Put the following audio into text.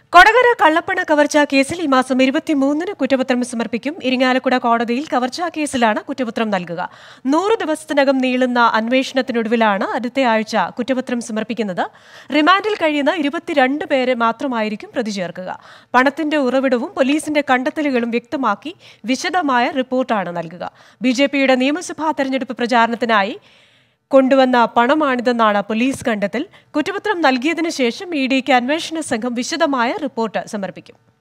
കൊടകര കള്ളപ്പണ കവർച്ചാ കേസിൽ ഈ മാസം ഇരുപത്തിമൂന്നിന് കുറ്റപത്രം സമർപ്പിക്കും ഇരിങ്ങാലക്കുട കോടതിയിൽ കവർച്ചാ കേസിലാണ് കുറ്റപത്രം നൽകുക നൂറ് ദിവസത്തിനകം നീളുന്ന അന്വേഷണത്തിനൊടുവിലാണ് അടുത്ത ആഴ്ച കുറ്റപത്രം സമർപ്പിക്കുന്നത് റിമാൻഡിൽ കഴിയുന്ന ഇരുപത്തിരണ്ട് പേരെ മാത്രമായിരിക്കും പ്രതി ചേർക്കുക പണത്തിന്റെ ഉറവിടവും പോലീസിന്റെ കണ്ടെത്തലുകളും വ്യക്തമാക്കി വിശദമായ റിപ്പോർട്ടാണ് നൽകുക ബി ജെ പിയുടെ നിയമസഭാ തെരഞ്ഞെടുപ്പ് പ്രചാരണത്തിനായി കൊണ്ടുവന്ന പണമാണിതെന്നാണ് പോലീസ് കണ്ടെത്തൽ കുറ്റപത്രം നൽകിയതിനു ശേഷം ഇ ഡിക്ക് അന്വേഷണ സംഘം വിശദമായ റിപ്പോർട്ട് സമർപ്പിക്കും